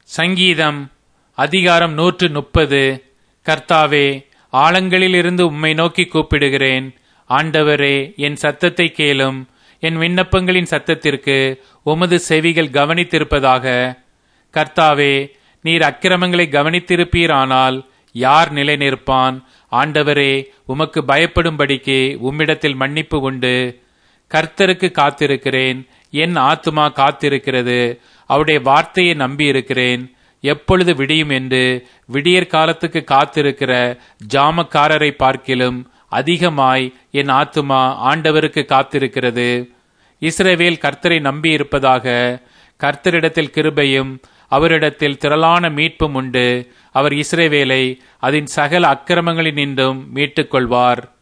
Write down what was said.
சங்கீதம் அதிகாரம் நூற்று முப்பது கர்த்தாவே ஆழங்களிலிருந்து உம்மை நோக்கி கூப்பிடுகிறேன் ஆண்டவரே என் சத்தத்தை கேளும் என் விண்ணப்பங்களின் சத்தத்திற்கு உமது செவிகள் கவனித்திருப்பதாக கர்த்தாவே நீர் அக்கிரமங்களை கவனித்திருப்பீரானால் யார் நிலை நிற்பான் ஆண்டவரே உமக்கு பயப்படும்படிக்கு உம்மிடத்தில் மன்னிப்பு உண்டு கர்த்தருக்கு காத்திருக்கிறேன் என் ஆத்துமா காத்திருக்கிறது அவருடைய வார்த்தையை நம்பியிருக்கிறேன் எப்பொழுது விடியும் என்று விடியற் காலத்துக்கு காத்திருக்கிற ஜாமக்காரரை பார்க்கிலும் அதிகமாய் என் ஆத்துமா ஆண்டவருக்கு காத்திருக்கிறது இஸ்ரவேல் கர்த்தரை நம்பியிருப்பதாக கர்த்தரிடத்தில் கிருபையும் அவரிடத்தில் திரளான மீட்பும் உண்டு அவர் இஸ்ரவேலை அதன் சகல அக்கிரமங்களினின்றும் மீட்டுக் கொள்வார்